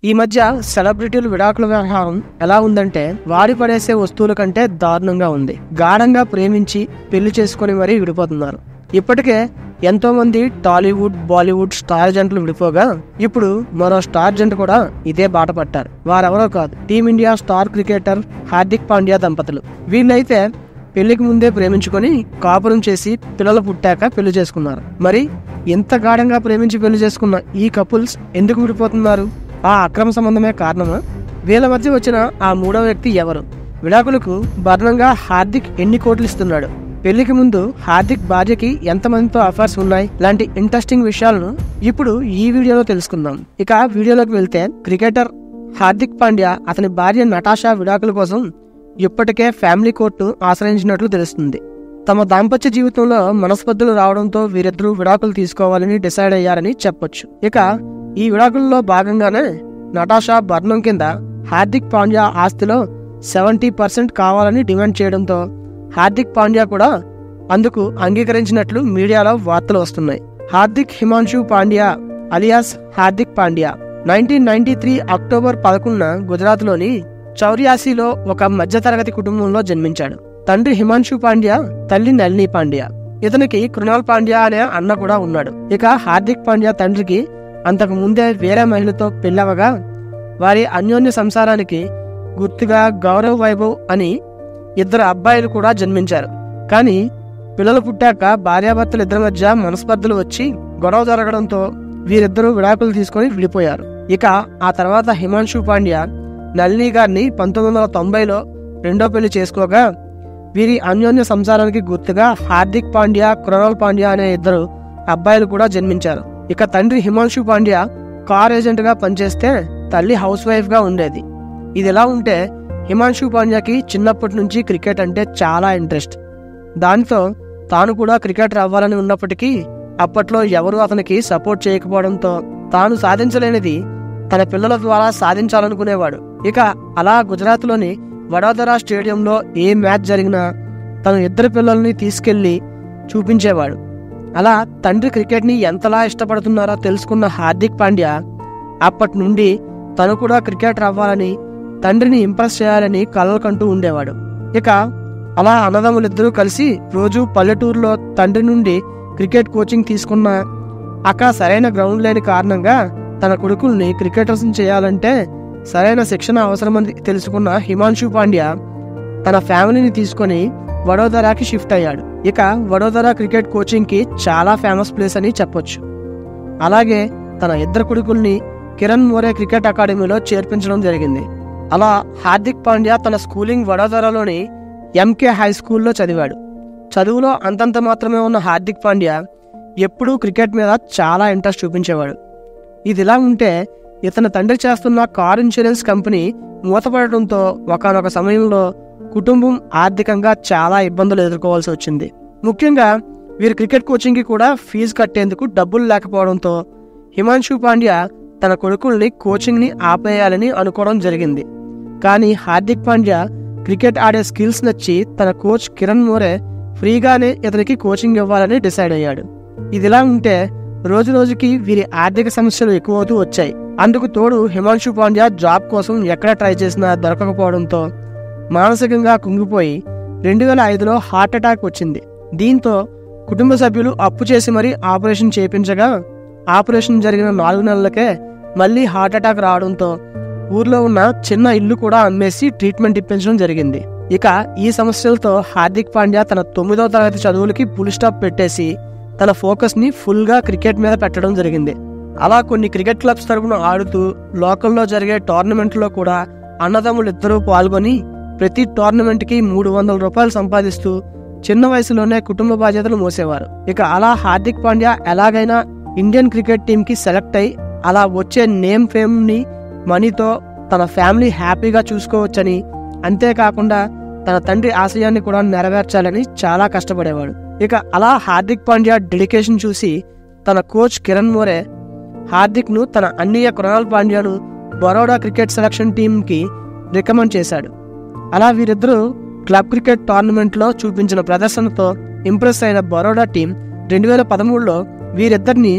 ఈ మధ్య సెలబ్రిటీలు విడాకుల వ్యవహారం ఎలా ఉందంటే వాడి పడేసే వస్తువుల కంటే దారుణంగా ఉంది గాఢంగా ప్రేమించి పెళ్లి చేసుకుని మరీ విడిపోతున్నారు ఇప్పటికే ఎంతో మంది టాలీవుడ్ బాలీవుడ్ స్టార్ జంటలు విడిపోగా ఇప్పుడు మరో స్టార్ జంట కూడా ఇదే బాట పట్టారు వారెవరో కాదు team India star cricketer Hardik Pandya దంపతులు వీళ్ళైతే పెళ్లికి ముందే ప్రేమించుకొని కాపురం చేసి పిల్లలు పుట్టాక పెళ్లి చేసుకున్నారు మరి ఎంత గాఢంగా ప్రేమించి పెళ్లి చేసుకున్న ఈ కపుల్స్ ఎందుకు విడిపోతున్నారు ఆ అక్రమ సంబంధమే కారణమా వీళ్ళ మధ్య వచ్చిన ఆ మూడో వ్యక్తి ఎవరు విడాకులకు భరణంగా హార్దిక్ ఎన్ని కోట్లు ఇస్తున్నాడు పెళ్లికి ముందు హార్దిక్ భార్యకి ఎంతమందితో అఫైర్స్ ఉన్నాయి లాంటి ఇంట్రెస్టింగ్ విషయాలను ఇప్పుడు ఈ వీడియోలో తెలుసుకుందాం ఇక వీడియోలోకి వెళ్తే క్రికెటర్ హార్దిక్ పాండ్యా అతని భార్య నటాషా విడాకుల కోసం ఇప్పటికే ఫ్యామిలీ కోర్టు ఆశ్రయించినట్లు తెలుస్తుంది తమ దాంపత్య జీవితంలో మనస్పర్ధలు రావడంతో వీరిద్దరూ విడాకులు తీసుకోవాలని డిసైడ్ అయ్యారని చెప్పొచ్చు ఇక ఈ విడాకుల్లో భాగంగానే నటాషా బర్ణం కింద హార్దిక్ పాండ్యా ఆస్తిలో సెవెంటీ పర్సెంట్ కావాలని డిమాండ్ చేయడంతో హార్దిక్ పాండ్యా కూడా అందుకు అంగీకరించినట్లు మీడియాలో వార్తలు వస్తున్నాయి Hardik Himanshu Pandya alias Hardik Pandya nineteen ninety three October పదకొండున గుజరాత్లోని చౌరియాసిలో ఒక మధ్యతరగతి కుటుంబంలో జన్మించాడు తండ్రి హిమాంశు పాండ్యా తల్లి నళిని పాండ్యా ఇతనికి కృణాల్ పాండ్యా అనే అన్న కూడా ఉన్నాడు ఇక హార్దిక్ పాండ్యా తండ్రికి అంతకు ముందే వేరే మహిళతో పెళ్ళవగా వారి అన్యోన్య సంసారానికి గుర్తుగా గౌరవ్ వైభవ్ అని ఇద్దరు అబ్బాయిలు కూడా జన్మించారు కానీ పిల్లలు పుట్టాక భార్యాభర్తలు ఇద్దరి మధ్య మనస్పర్ధలు వచ్చి గొడవ జరగడంతో వీరిద్దరూ విడాకులు తీసుకొని విడిపోయారు ఇక ఆ తర్వాత హిమాంశు పాండ్యా నళిని గారిని పంతొమ్మిది వందల తొంభైలో రెండో పెళ్లి చేసుకోగా వీరి అన్యోన్య సంసారానికి గుర్తుగా హార్దిక్ పాండ్యా కృణాల్ పాండ్యా అనే ఇద్దరు అబ్బాయిలు కూడా జన్మించారు ఇక తండ్రి హిమాంశు పాండ్యా కార్ ఏజెంట్ గా పనిచేస్తే తల్లి హౌస్ వైఫ్ గా ఉండేది ఇది ఎలా ఉంటే హిమాంశు పాండ్యాకి చిన్నప్పటి నుంచి క్రికెట్ అంటే చాలా ఇంట్రెస్ట్ దాంతో తాను కూడా క్రికెటర్ అవ్వాలని ఉన్నప్పటికీ అప్పట్లో ఎవరూ అతనికి సపోర్ట్ చేయకపోవడంతో తాను సాధించలేనిది తన పిల్లల ద్వారా సాధించాలనుకునేవాడు ఇక అలా గుజరాత్లోని వడోదరా స్టేడియంలో ఏ మ్యాచ్ జరిగినా తను ఇద్దరు పిల్లల్ని తీసుకెళ్లి చూపించేవాడు అలా తండ్రి క్రికెట్ని ఎంతలా ఇష్టపడుతున్నారో తెలుసుకున్న హార్దిక్ పాండ్యా అప్పటి నుండి తను కూడా క్రికెటర్ అవ్వాలని తండ్రిని ఇంప్రెస్ చేయాలని కలలు కంటూ ఉండేవాడు ఇక అలా అన్నదమ్ములిద్దరూ కలిసి రోజు పల్లెటూరులో తండ్రి నుండి క్రికెట్ కోచింగ్ తీసుకున్న అక్కడ సరైన గ్రౌండ్ లేని కారణంగా తన కొడుకుల్ని క్రికెటర్స్ చేయాలంటే సరైన శిక్షణ అవసరమని తెలుసుకున్న హిమాంశు పాండ్యా తన ఫ్యామిలీని తీసుకొని వడోదరాకి షిఫ్ట్ అయ్యాడు ఇక వడోదరా క్రికెట్ కోచింగ్ కి చాలా ఫేమస్ ప్లేస్ అని చెప్పొచ్చు అలాగే తన ఇద్దరు కొడుకుల్ని కిరణ్ మోరే క్రికెట్ అకాడమీలో చేర్పించడం జరిగింది అలా హార్దిక్ పాండ్యా తన స్కూలింగ్ వడోదరాలోని ఎంకే హై స్కూల్లో చదివాడు చదువులో అంతంత మాత్రమే ఉన్న హార్దిక్ పాండ్యా ఎప్పుడూ క్రికెట్ మీద చాలా ఇంట్రెస్ట్ చూపించేవాడు ఇదిలా ఉంటే ఇతని తండ్రి చేస్తున్న కార్ ఇన్సూరెన్స్ కంపెనీ మూతపడటంతో ఒకనొక సమయంలో కుటుంబం ఆర్థికంగా చాలా ఇబ్బందులు ఎదుర్కోవాల్సి వచ్చింది ముఖ్యంగా వీరు క్రికెట్ కోచింగ్కి కూడా ఫీజు కట్టేందుకు డబ్బులు లేకపోవడంతో హిమాంశు పాండ్యా తన కొడుకుల్ని కోచింగ్ని ఆపేయాలని అనుకోవడం జరిగింది కానీ హార్దిక్ పాండ్యా క్రికెట్ ఆడే స్కిల్స్ నచ్చి తన కోచ్ కిరణ్ మోరే ఫ్రీగానే ఇతనికి కోచింగ్ ఇవ్వాలని డిసైడ్ అయ్యాడు ఇదిలా ఉంటే రోజు రోజుకి వీరి ఆర్థిక సమస్యలు ఎక్కువవుతూ వచ్చాయి అందుకు తోడు హిమాంశు పాండ్యా జాబ్ కోసం ఎక్కడ ట్రై చేసినా దొరకకపోవడంతో మానసికంగా కుంగిపోయి రెండు వేల ఐదులో హార్ట్ అటాక్ వచ్చింది దీంతో కుటుంబ సభ్యులు అప్పు చేసి మరీ ఆపరేషన్ చేయించగా ఆపరేషన్ జరిగిన నాలుగు నెలలకే మళ్ళీ హార్ట్ అటాక్ రావడంతో ఊర్లో ఉన్న చిన్న ఇల్లు కూడా అమ్మేసి ట్రీట్మెంట్ ఇప్పించడం జరిగింది ఇక ఈ సమస్యలతో హార్దిక్ పాండ్యా తన తొమ్మిదవ తరగతి చదువులకి ఫుల్ స్టాప్ పెట్టేసి తన ఫోకస్ ని ఫుల్ గా క్రికెట్ మీద పెట్టడం జరిగింది అలా కొన్ని క్రికెట్ క్లబ్స్ తరపున ఆడుతూ లోకల్లో జరిగే టోర్నమెంట్లో కూడా అన్నదమ్ములు ఇద్దరూ పాల్గొని ప్రతి టోర్నమెంట్ కి మూడు వందల రూపాయలు సంపాదిస్తూ చిన్న వయసులోనే కుటుంబ బాధ్యతలు మోసేవారు ఇక అలా హార్దిక్ పాండ్యా ఎలాగైనా ఇండియన్ క్రికెట్ టీం కి సెలెక్ట్ అయి అలా వచ్చే నేమ్ ఫేమ్ ని మనీతో తన ఫ్యామిలీ హ్యాపీగా చూసుకోవచ్చని అంతేకాకుండా తన తండ్రి ఆశయాన్ని కూడా నెరవేర్చాలని చాలా కష్టపడేవాడు ఇక అలా హార్దిక్ పాండ్యా డెడికేషన్ చూసి తన కోచ్ కిరణ్ మోరే హార్దిక్ ను తన అన్నయ్య కృణాల్ పాండ్యాను బరోడా క్రికెట్ సెలక్షన్ టీమ్ కి రికమెండ్ చేశాడు అలా వీరిద్దరూ క్లబ్ క్రికెట్ టోర్నమెంట్ లో చూపించిన ప్రదర్శనతో ఇంప్రెస్ అయిన బరోడా టీం రెండు వేల పదమూడులో వీరిద్దరిని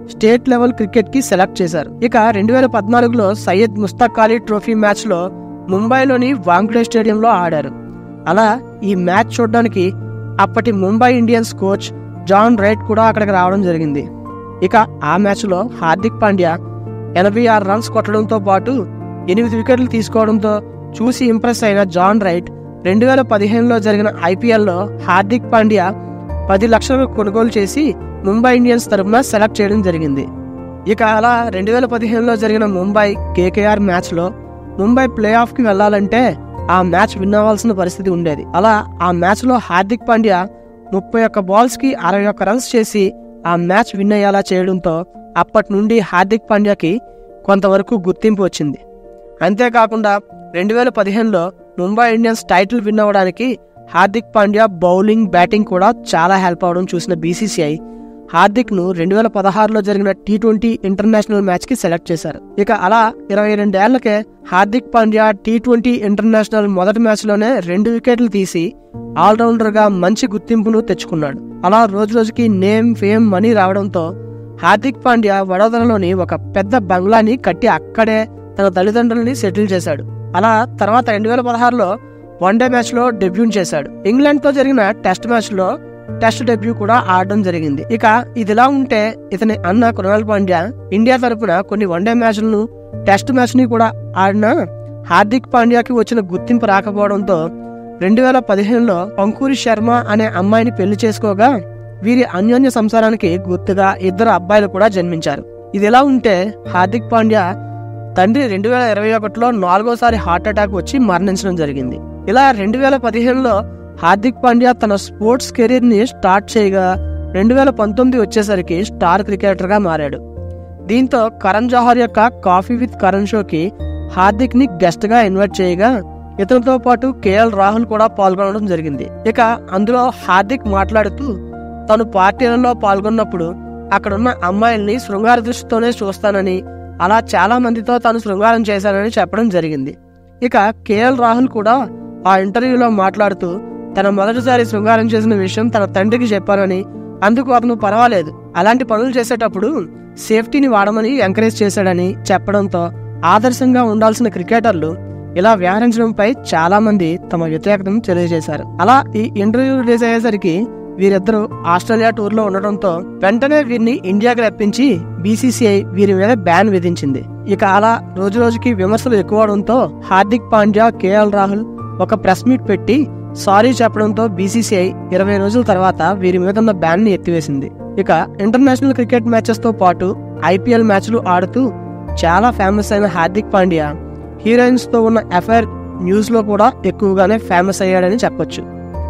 స్టేట్ లెవెల్ క్రికెట్ కి సెలెక్ట్ చేశారు ఇక రెండు వేల పద్నాలుగులో సయ్యద్ ముస్తాక్ అలీ ట్రోఫీ మ్యాచ్ లో ముంబైలోని వాంగ్డే స్టేడియంలో ఆడారు అలా ఈ మ్యాచ్ చూడడానికి అప్పటి Mumbai Indians coach John Wright కూడా అక్కడికి రావడం జరిగింది ఇక ఆ మ్యాచ్లో హార్దిక్ పాండ్యా ఎనభై ఆరు రన్స్ కొట్టడంతో పాటు ఎనిమిది వికెట్లు తీసుకోవడంతో చూసి ఇంప్రెస్ అయిన జాన్ రైట్ రెండు వేల పదిహేనులో జరిగిన ఐపీఎల్లో హార్దిక్ పాండ్యా పది లక్షలకు కొనుగోలు చేసి ముంబై ఇండియన్స్ తరపున సెలెక్ట్ చేయడం జరిగింది ఇక అలా రెండు వేల పదిహేనులో జరిగిన ముంబై కేకేఆర్ మ్యాచ్లో ముంబై ప్లే ఆఫ్కి వెళ్లాలంటే ఆ మ్యాచ్ విన్ అవ్వాల్సిన పరిస్థితి ఉండేది అలా ఆ మ్యాచ్లో హార్దిక్ పాండ్యా ముప్పై ఒక్క బాల్స్కి అరవై ఒక్క రన్స్ చేసి ఆ మ్యాచ్ విన్ అయ్యేలా చేయడంతో అప్పటి నుండి హార్దిక్ పాండ్యాకి కొంతవరకు గుర్తింపు వచ్చింది అంతేకాకుండా రెండు వేల పదిహేనులో ముంబై ఇండియన్స్ టైటిల్ విన్ అవ్వడానికి హార్దిక్ పాండ్యా బౌలింగ్ బ్యాటింగ్ కూడా చాలా హెల్ప్ అవడం చూసిన బీసీసీఐ హార్దిక్ ను రెండు వేల పదహారులో జరిగిన టీ ట్వంటీ ఇంటర్నేషనల్ మ్యాచ్ కి సెలెక్ట్ చేశారు ఇక అలా ఇరవై రెండేళ్లకే Hardik Pandya T twenty international మొదటి మ్యాచ్ లోనే రెండు వికెట్లు తీసి ఆల్రౌండర్ గా మంచి గుర్తింపును తెచ్చుకున్నాడు అలా రోజు రోజుకి నేమ్ ఫేమ్ మనీ రావడంతో హార్దిక్ పాండ్యా వడోదరలోని ఒక పెద్ద బంగ్లాని కట్టి అక్కడే తన తల్లిదండ్రుల్ని సెటిల్ చేశాడు అలా తర్వాత రెండు వేల పదహారులో వన్డే మ్యాచ్ లో డెబ్యూ చేశాడు ఇంగ్లాండ్ తో జరిగిన టెస్ట్ మ్యాచ్ లో టెస్ట్ డెబ్యూ కూడా ఆడడం జరిగింది ఇక ఇదిలా ఉంటే ఇతని అన్న కృణాల్ పాండ్యా ఇండియా తరపున కొన్ని వన్డే మ్యాచ్లను టెస్ట్ మ్యాచ్ ని కూడా ఆడిన హార్దిక్ పాండ్యాకి వచ్చిన గుర్తింపు రాకపోవడంతో రెండు వేల పదిహేనులో అంకురి శర్మ అనే అమ్మాయిని పెళ్లి చేసుకోగా వీరి అన్యోన్య సంసారానికి గుర్తుగా ఇద్దరు అబ్బాయిలు కూడా జన్మించారు ఇది ఎలా ఉంటే హార్దిక్ పాండ్యా తండ్రి రెండు వేల ఇరవై ఒకటిలో నాలుగోసారి హార్ట్ అటాక్ వచ్చి మరణించడం జరిగింది ఇలా రెండు వేల పదిహేనులో హార్దిక్ పాండ్యా తన స్పోర్ట్స్ కెరీర్ ని స్టార్ట్ చేయగా రెండు వేల పంతొమ్మిది వచ్చేసరికి స్టార్ క్రికెటర్ గా మారాడు దీంతో కరణ్ జోహర్ యొక్క కాఫీ విత్ కరణ్ షోకి హార్దిక్ ని గెస్ట్ గా ఇన్వైట్ చేయగా ఇతనితో పాటు కేఎల్ రాహుల్ కూడా పాల్గొనడం జరిగింది ఇక అందులో హార్దిక్ మాట్లాడుతూ తను పార్టీలలో పాల్గొన్నప్పుడు అక్కడున్న అమ్మాయిల్ని శృంగార దృష్టితోనే చూస్తానని అలా చాలా మందితో తాను శృంగారం చేశానని చెప్పడం జరిగింది ఇక కేఎల్ రాహుల్ కూడా ఆ ఇంటర్వ్యూలో మాట్లాడుతూ తన మొదటిసారి శృంగారం చేసిన విషయం తన తండ్రికి చెప్పానని అందుకు అతను పర్వాలేదు అలాంటి పనులు చేసేటప్పుడు సేఫ్టీని వాడమని ఎంకరేజ్ చేశాడని చెప్పడంతో ఆదర్శంగా ఉండాల్సిన క్రికెటర్లు ఇలా వ్యవహరించడంపై చాలా మంది తమ వ్యతిరేకతను తెలియజేశారు అలా ఈ ఇంటర్వ్యూ రిలీజ్ అయ్యేసరికి వీరిద్దరూ ఆస్ట్రేలియా టూర్ లో ఉండడంతో వెంటనే వీరిని ఇండియాకి రప్పించి బీసీసీఐ వీరి మీద బ్యాన్ విధించింది ఇక అలా రోజు రోజుకి విమర్శలు ఎక్కువడంతో హార్దిక్ పాండ్యా కేఎల్ రాహుల్ ఒక ప్రెస్ మీట్ పెట్టి సారీ చెప్పడంతో బీసీసీఐ ఇరవై రోజుల తర్వాత వీరి మీద ఉన్న బ్యాన్ ని ఎత్తివేసింది ఇక ఇంటర్నేషనల్ క్రికెట్ మ్యాచెస్ తో పాటు ఐపీఎల్ మ్యాచ్లు ఆడుతూ చాలా ఫేమస్ అయిన హార్దిక్ పాండ్యా హీరోయిన్స్ తో ఉన్న ఎఫైర్ న్యూస్ లో కూడా ఎక్కువగానే ఫేమస్ అయ్యాడని చెప్పొచ్చు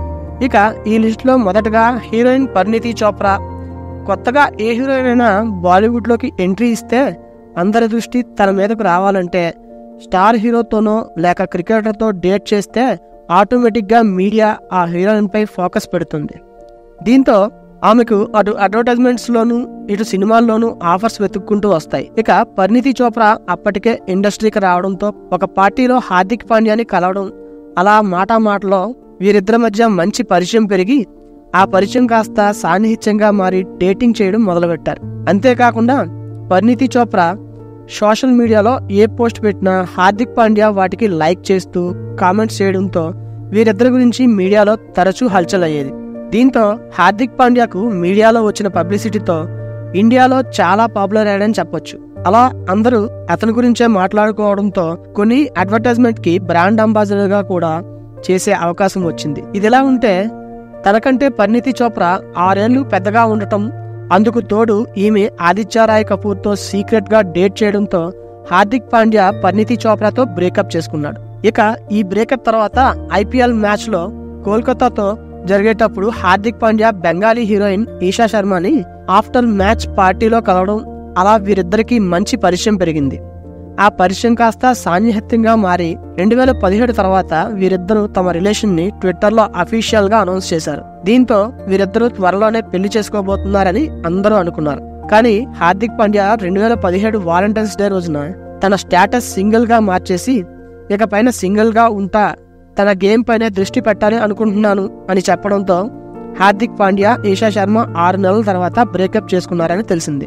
ఇక ఈ లిస్ట్ లో మొదటగా హీరోయిన్ పరిణితి చోప్రా కొత్తగా ఏ హీరోయిన్ అయినా బాలీవుడ్ లోకి ఎంట్రీ ఇస్తే అందరి దృష్టి తన మీదకు రావాలంటే స్టార్ హీరోతోనో లేక క్రికెటర్తో డేట్ చేస్తే ఆటోమేటిక్ గా మీడియా ఆ హీరోయిన్ పై ఫోకస్ పెడుతుంది దీంతో ఆమెకు అటు అడ్వర్టైజ్మెంట్స్ లోను ఇటు సినిమాల్లోనూ ఆఫర్స్ వెతుక్కుంటూ వస్తాయి ఇక పరిణితి చోప్రా అప్పటికే ఇండస్ట్రీకి రావడంతో ఒక పార్టీలో హార్దిక్ పాండ్యాని కలవడం అలా మాటా మాటలో వీరిద్దరి మధ్య మంచి పరిచయం పెరిగి ఆ పరిచయం కాస్త సాన్నిహిత్యంగా మారి డేటింగ్ చేయడం మొదలుపెట్టారు అంతేకాకుండా పరిణితి చోప్రా సోషల్ మీడియాలో ఏ పోస్ట్ పెట్టినా హార్దిక్ పాండ్యా వాటికి లైక్ చేస్తూ కామెంట్స్ చేయడంతో వీరిద్దరి గురించి మీడియాలో తరచూ హల్చల్ అయ్యేది దీంతో హార్దిక్ పాండ్యాకు మీడియాలో వచ్చిన పబ్లిసిటీతో ఇండియాలో చాలా పాపులర్ అయ్యాడని చెప్పొచ్చు అలా అందరూ అతని గురించే మాట్లాడుకోవడంతో కొన్ని అడ్వర్టైజ్మెంట్ కి బ్రాండ్ అంబాసిడర్ గా కూడా చేసే అవకాశం వచ్చింది ఇదిలా ఉంటే తనకంటే పరిణితి చోప్రా ఆరేళ్లు పెద్దగా ఉండటం అందుకు తోడు ఈమె ఆదిత్య రాయ్ కపూర్ తో సీక్రెట్ గా డేట్ చేయడంతో హార్దిక్ పాండ్యా పరిణితి చోప్రాతో బ్రేకప్ చేసుకున్నాడు ఇక ఈ బ్రేకప్ తర్వాత ఐపీఎల్ మ్యాచ్ లో కోల్కతాతో జరిగేటప్పుడు హార్దిక్ పాండ్యా బెంగాలీ హీరోయిన్ ఈషా శర్మని ఆఫ్టర్ మ్యాచ్ పార్టీలో కలవడం అలా వీరిద్దరికి మంచి పరిచయం పెరిగింది ఆ పరిచయం కాస్త సాన్నిహిత్యంగా మారి రెండు వేల పదిహేడు తర్వాత వీరిద్దరూ తమ రిలేషన్ ని ట్విట్టర్ లో అఫీషియల్ గా అనౌన్స్ చేశారు దీంతో వీరిద్దరూ త్వరలోనే పెళ్లి చేసుకోబోతున్నారని అందరూ అనుకున్నారు కానీ హార్దిక్ పాండ్యా రెండు వేల పదిహేడు వాలంటైన్స్ డే రోజున తన స్టేటస్ సింగిల్ గా మార్చేసి ఇక పైన సింగిల్ గా ఉంటా తన గేమ్ పైన దృష్టి పెట్టాలి అనుకుంటున్నాను అని చెప్పడంతో హార్దిక్ పాండ్యా ఈషా శర్మ ఆరు నెలల తర్వాత బ్రేకప్ చేసుకున్నారని తెలిసింది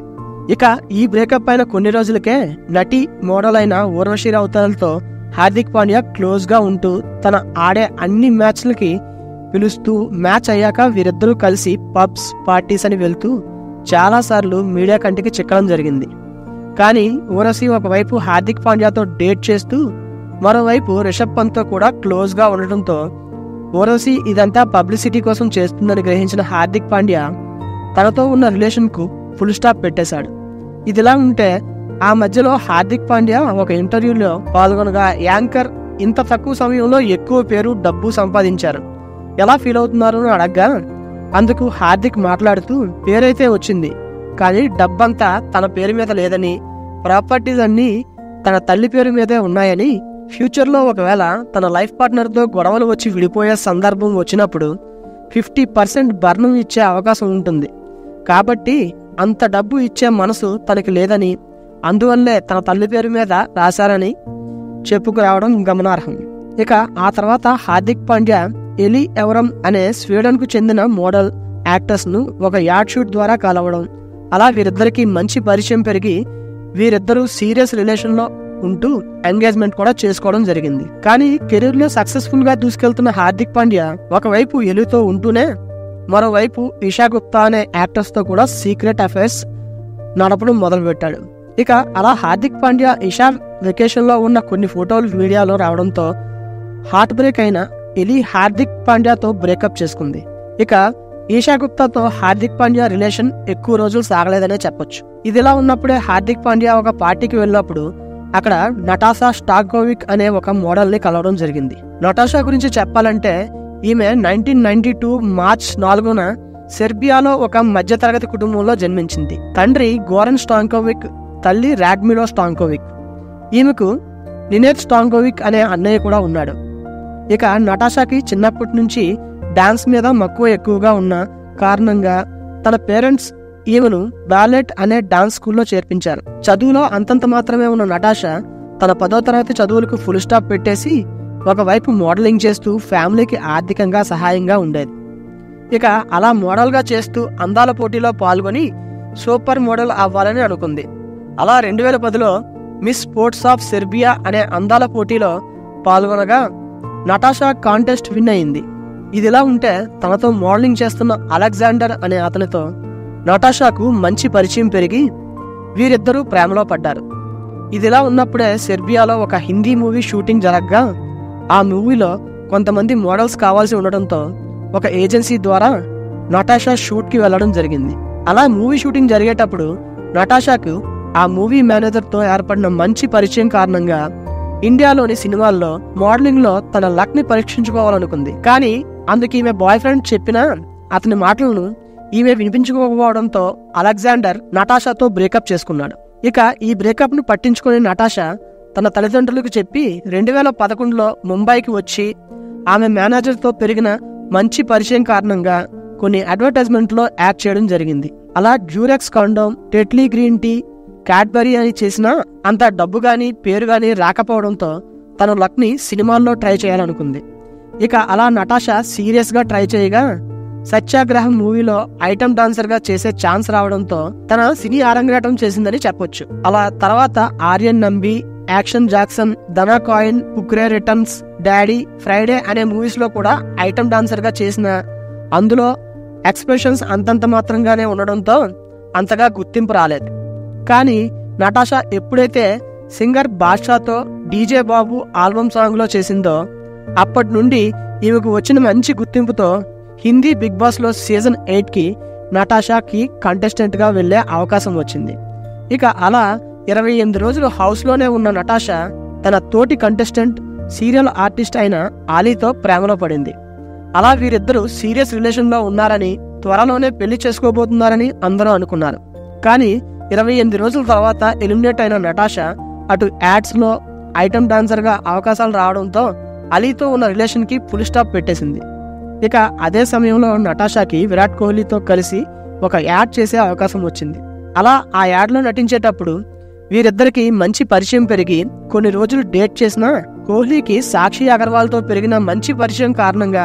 ఇక ఈ బ్రేకప్ అయిన కొన్ని రోజులకే నటి మోడల్ అయిన ఊర్వశి రౌతలతో హార్దిక్ పాండ్యా క్లోజ్ గా ఉంటూ తన ఆడే అన్ని మ్యాచ్లకి పిలుస్తూ మ్యాచ్ అయ్యాక వీరిద్దరూ కలిసి పబ్స్ పార్టీస్ అని వెళ్తూ చాలాసార్లు మీడియా కంటికి చిక్కడం జరిగింది కానీ ఊరసి ఒకవైపు హార్దిక్ పాండ్యాతో డేట్ చేస్తూ మరోవైపు రిషబ్ పంత్తో కూడా క్లోజ్గా ఉండటంతో ఊరసి ఇదంతా పబ్లిసిటీ కోసం చేస్తుందని గ్రహించిన హార్దిక్ పాండ్యా తనతో ఉన్న రిలేషన్కు ఫుల్ స్టాప్ పెట్టేశాడు ఇదిలా ఉంటే ఆ మధ్యలో హార్దిక్ పాండ్యా ఒక ఇంటర్వ్యూలో పాల్గొనగా యాంకర్ ఇంత తక్కువ సమయంలో ఎక్కువ పేరు డబ్బు సంపాదించారు ఎలా ఫీల్ అవుతున్నారు అని అడగ్గా అందుకు హార్దిక్ మాట్లాడుతూ పేరైతే వచ్చింది కానీ డబ్బంతా తన పేరు మీద లేదని ప్రాపర్టీస్ అన్నీ తన తల్లి పేరు మీదే ఉన్నాయని ఫ్యూచర్లో ఒకవేళ తన లైఫ్ పార్ట్నర్తో గొడవలు వచ్చి విడిపోయే సందర్భం వచ్చినప్పుడు ఫిఫ్టీ పర్సెంట్ బర్ణం ఇచ్చే అవకాశం ఉంటుంది కాబట్టి అంత డబ్బు ఇచ్చే మనసు తనకి లేదని అందువల్లే తన తల్లి పేరు మీద రాశారని చెప్పుకురావడం గమనార్హం ఇక ఆ తర్వాత హార్దిక్ పాండ్యా ఎలి ఎవరం అనే స్వీడన్కు చెందిన మోడల్ యాక్టర్స్ను ఒక యాడ్ షూట్ ద్వారా కలవడం అలా వీరిద్దరికి మంచి పరిచయం పెరిగి వీరిద్దరూ సీరియస్ రిలేషన్లో ఉంటూ ఎంగేజ్మెంట్ కూడా చేసుకోవడం జరిగింది కానీ కెరీర్ లో సక్సెస్ఫుల్ గా దూసుకెళ్తున్న హార్దిక్ పాండ్యా ఒకవైపు ఎలుతో ఉంటూనే మరోవైపు ఇషా గుప్తా అనే యాక్టర్స్ తో కూడా సీక్రెట్ అఫైర్స్ నడపడం మొదలుపెట్టాడు ఇక అలా హార్దిక్ పాండ్యా ఇషా వెకేషన్ లో ఉన్న కొన్ని ఫోటోలు వీడియోలో రావడంతో హార్ట్ బ్రేక్ అయిన ఎలి హార్దిక్ పాండ్యాతో బ్రేకప్ చేసుకుంది ఇక ఈషా గుప్తాతో హార్దిక్ పాండ్యా రిలేషన్ ఎక్కువ రోజులు సాగలేదనే చెప్పొచ్చు ఇదిలా ఉన్నప్పుడే హార్దిక్ పాండ్యా ఒక పార్టీకి వెళ్ళినప్పుడు అక్కడ నటాసా స్టాకోవిక్ అనే ఒక మోడల్ ని కలవడం జరిగింది నటాషా గురించి చెప్పాలంటే ఈమె నైన్టీన్ నైన్టీ టూ మార్చ్ నాలుగున సెర్బియాలో ఒక మధ్యతరగతి కుటుంబంలో జన్మించింది తండ్రి గోరన్ స్టాంకోవిక్ తల్లి రాడ్మిలో స్టాంకోవిక్ ఈమెకు నినేత్ స్టాంకోవిక్ అనే అన్నయ్య కూడా ఉన్నాడు ఇక నటాషాకి చిన్నప్పటి నుంచి డాన్స్ మీద మక్కువ ఎక్కువగా ఉన్న కారణంగా తన పేరెంట్స్ ఈమెను బ్యాలెట్ అనే డాన్స్ స్కూల్లో చేర్పించారు చదువులో అంతంత మాత్రమే ఉన్న నటాషా తన పదో తరగతి చదువులకు ఫుల్ స్టాప్ పెట్టేసి ఒకవైపు మోడలింగ్ చేస్తూ ఫ్యామిలీకి ఆర్థికంగా సహాయంగా ఉండేది ఇక అలా మోడల్గా చేస్తూ అందాల పోటీలో పాల్గొని సూపర్ మోడల్ అవ్వాలని అనుకుంది అలా రెండు వేల పదిలో మిస్ స్పోర్ట్స్ ఆఫ్ సెర్బియా అనే అందాల పోటీలో పాల్గొనగా నటాషా కాంటెస్ట్ విన్ అయింది ఇదిలా ఉంటే తనతో మోడలింగ్ చేస్తున్న అలెగ్జాండర్ అనే అతనితో నటాషాకు మంచి పరిచయం పెరిగి వీరిద్దరూ ప్రేమలో పడ్డారు ఇదిలా ఉన్నప్పుడే సెర్బియాలో ఒక హిందీ మూవీ షూటింగ్ జరగగా ఆ మూవీలో కొంతమంది మోడల్స్ కావాల్సి ఉండటంతో ఒక ఏజెన్సీ ద్వారా నటాషా షూట్కి వెళ్ళడం జరిగింది అలా మూవీ షూటింగ్ జరిగేటప్పుడు నటాషాకు ఆ మూవీ మేనేజర్తో ఏర్పడిన మంచి పరిచయం కారణంగా ఇండియాలోని సినిమాల్లో మోడలింగ్ లో తన లక్ ని పరీక్షించుకోవాలనుకుంది కానీ అందుకు ఈమె బాయ్ ఫ్రెండ్ చెప్పిన అతని మాటలను ఈమె వినిపించుకోకపోవడంతో అలెగ్జాండర్ నటాషాతో బ్రేకప్ చేసుకున్నాడు ఇక ఈ బ్రేకప్ ను పట్టించుకుని నటాషా తన తల్లిదండ్రులకు చెప్పి రెండు వేల పదకొండులో ముంబైకి వచ్చి ఆమె మేనేజర్తో పెరిగిన మంచి పరిచయం కారణంగా కొన్ని అడ్వర్టైజ్మెంట్లో యాక్ట్ చేయడం జరిగింది అలా Durex condom Tetley green tea Cadbury అని చేసినా అంత డబ్బు గాని పేరు గాని రాకపోవడంతో తన లక్ ని సినిమాల్లో ట్రై చేయాలనుకుంది ఇక అలా నటాషా సీరియస్ గా ట్రై చేయగా సత్యాగ్రహం మూవీలో ఐటమ్ డాన్సర్ గా చేసే ఛాన్స్ రావడంతో తన సినీ అరంగేటం చేసిందని చెప్పొచ్చు అలా తర్వాత ఆర్యన్ నంబి యాక్షన్ జాక్సన్ ధనా కాయిన్ ఉక్రే రిటర్న్స్ డాడీ ఫ్రైడే అనే మూవీస్ లో కూడా ఐటమ్ డాన్సర్ గా చేసిన అందులో ఎక్స్ప్రెషన్స్ అంతంత మాత్రంగానే ఉండడంతో అంతగా గుర్తింపు రాలేదు కానీ నటాషా ఎప్పుడైతే సింగర్ బాద్షాతో డీజే బాబు ఆల్బమ్ సాంగ్ లో చేసిందో అప్పటి నుండి ఈమెకు వచ్చిన మంచి గుర్తింపుతో హిందీ బిగ్ బాస్ లో సీజన్ ఎయిట్ కి నటాషాకి కంటెస్టెంట్ గా వెళ్లే అవకాశం వచ్చింది ఇక అలా ఇరవై ఎనిమిది రోజులు హౌస్ లోనే ఉన్న నటాషా తన తోటి కంటెస్టెంట్ సీరియల్ ఆర్టిస్ట్ అయిన ఆలీతో ప్రేమలో పడింది అలా వీరిద్దరూ సీరియస్ రిలేషన్ లో ఉన్నారని త్వరలోనే పెళ్లి చేసుకోబోతున్నారని అందరూ అనుకున్నారు కానీ ఇరవై ఎనిమిది రోజుల తర్వాత ఎలిమినేట్ అయిన నటాషా అటు యాడ్స్ లో ఐటమ్ డాన్సర్ గా అవకాశాలు రావడంతో అలీతో ఉన్న రిలేషన్ కి ఫుల్ స్టాప్ పెట్టేసింది ఇక అదే సమయంలో నటాషాకి విరాట్ కోహ్లీతో కలిసి ఒక యాడ్ చేసే అవకాశం వచ్చింది అలా ఆ యాడ్లో నటించేటప్పుడు వీరిద్దరికి మంచి పరిచయం పెరిగి కొన్ని రోజులు డేట్ చేసినా కోహ్లీకి సాక్షి అగర్వాల్తో పెరిగిన మంచి పరిచయం కారణంగా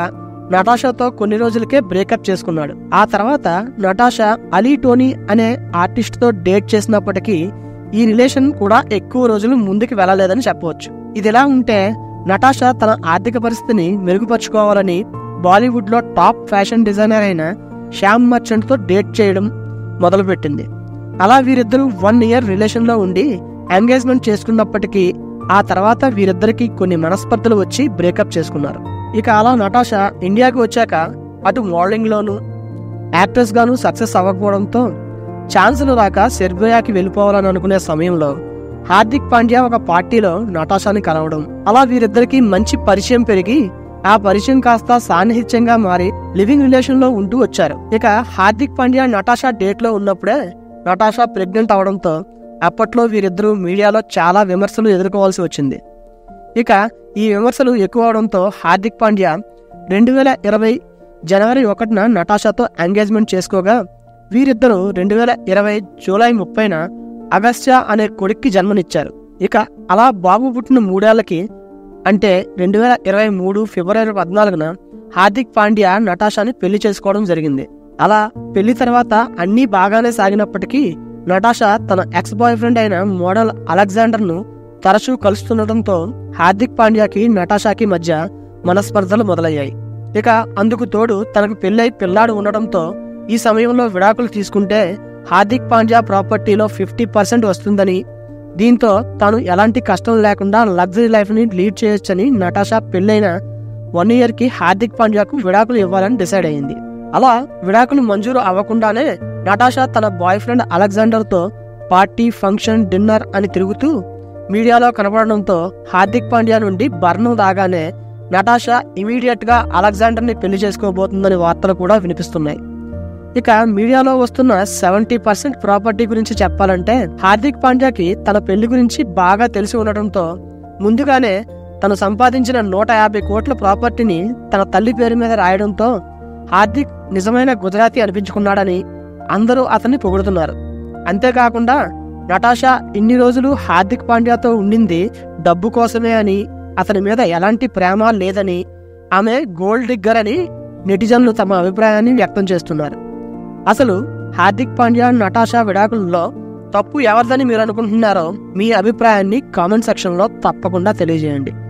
నటాషాతో కొన్ని రోజులకే బ్రేకప్ చేసుకున్నాడు ఆ తర్వాత నటాషా అలీ టోనీ అనే ఆర్టిస్ట్ తో డేట్ చేసినప్పటికీ ఈ రిలేషన్ కూడా ఎక్కువ రోజులు ముందుకు వెళ్ళలేదని చెప్పవచ్చు ఇదిలా ఉంటే నటాషా తన ఆర్థిక పరిస్థితిని మెరుగుపరుచుకోవాలని బాలీవుడ్ లో టాప్ ఫ్యాషన్ డిజైనర్ అయిన శ్యామ్ మర్చెంట్ తో డేట్ చేయడం మొదలుపెట్టింది అలా వీరిద్దరూ వన్ ఇయర్ రిలేషన్ లో ఉండి ఎంగేజ్మెంట్ చేసుకున్నప్పటికీ ఆ తర్వాత వీరిద్దరికి కొన్ని మనస్పర్ధలు వచ్చి బ్రేకప్ చేసుకున్నారు ఇక అలా నటాషా ఇండియాకి వచ్చాక అటు మోడలింగ్ లోను యాక్ట్రెస్ గాను సక్సెస్ అవ్వకపోవడంతో ఛాన్సులు రాక సెర్బియాకి వెళ్ళిపోవాలని అనుకునే సమయంలో హార్దిక్ పాండ్యా ఒక పార్టీలో నటాషాని కలవడం అలా వీరిద్దరికి మంచి పరిచయం పెరిగి ఆ పరిచయం కాస్త సాన్నిహిత్యంగా మారి లివింగ్ రిలేషన్ లో ఉంటూ వచ్చారు ఇక హార్దిక్ పాండ్యా నటాషా డేట్ లో ఉన్నప్పుడే నటాషా ప్రెగ్నెంట్ అవడంతో అప్పట్లో వీరిద్దరూ మీడియాలో చాలా విమర్శలు ఎదుర్కోవాల్సి వచ్చింది ఇక ఈ విమర్శలు ఎక్కువ అవడంతో హార్దిక్ పాండ్యా రెండు వేల ఇరవై జనవరి ఒకటిన నటాషాతో ఎంగేజ్మెంట్ చేసుకోగా వీరిద్దరూ రెండు వేల ఇరవై జూలై ముప్పైన అగస్త్య అనే కొడుక్కి జన్మనిచ్చారు ఇక అలా బాబు పుట్టిన మూడేళ్లకి అంటే రెండు వేల ఇరవై మూడు ఫిబ్రవరి పద్నాలుగున హార్దిక్ పాండ్యా నటాషాని పెళ్లి చేసుకోవడం జరిగింది అలా పెళ్లి తర్వాత అన్నీ బాగానే సాగినప్పటికీ నటాషా తన ఎక్స్ బాయ్ ఫ్రెండ్ అయిన మోడల్ అలెగ్జాండర్ ను తరచూ కలుస్తుండటంతో హార్దిక్ పాండ్యాకి నటాషాకి మధ్య మనస్పర్ధలు మొదలయ్యాయి ఇక అందుకు తోడు తనకు పెళ్ళై పిల్లాడు ఉండడంతో ఈ సమయంలో విడాకులు తీసుకుంటే హార్దిక్ పాండ్యా ప్రాపర్టీలో ఫిఫ్టీ పర్సెంట్ వస్తుందని దీంతో తాను ఎలాంటి కష్టం లేకుండా లగ్జరీ లైఫ్ ని లీడ్ చేయొచ్చని నటాషా పెళ్ళైన వన్ ఇయర్ కి హార్దిక్ పాండ్యాకు విడాకులు ఇవ్వాలని డిసైడ్ అయింది అలా విడాకులు మంజూరు అవ్వకుండానే నటాషా తన బాయ్ ఫ్రెండ్ అలెగ్జాండర్ తో పార్టీ ఫంక్షన్ డిన్నర్ అని తిరుగుతూ మీడియాలో కనపడడంతో హార్దిక్ పాండ్యా నుండి బర్ణం రాగానే నటాషా ఇమీడియట్ గా అలెగ్జాండర్ ని పెళ్లి చేసుకోబోతుందని వార్తలు కూడా వినిపిస్తున్నాయి ఇక మీడియాలో వస్తున్న సెవెంటీ పర్సెంట్ ప్రాపర్టీ గురించి చెప్పాలంటే హార్దిక్ పాండ్యాకి తన పెళ్లి గురించి బాగా తెలిసి ఉండటంతో ముందుగానే తను సంపాదించిన నూట యాభై కోట్ల ప్రాపర్టీని తన తల్లి పేరు మీద రాయడంతో హార్దిక్ నిజమైన గుజరాతీ అనిపించుకున్నాడని అందరూ అతన్ని పొగుడుతున్నారు అంతేకాకుండా నటాషా ఇన్ని రోజులు హార్దిక్ పాండ్యాతో ఉండింది డబ్బు కోసమే అని అతని మీద ఎలాంటి ప్రేమ లేదని ఆమె గోల్డ్ డిగ్గర్ అని నెటిజన్లు తమ అభిప్రాయాన్ని వ్యక్తం చేస్తున్నారు అసలు హార్దిక్ పాండ్యా నటాషా విడాకుల్లో తప్పు ఎవరిదని మీరు అనుకుంటున్నారో మీ అభిప్రాయాన్ని కామెంట్ సెక్షన్లో తప్పకుండా తెలియజేయండి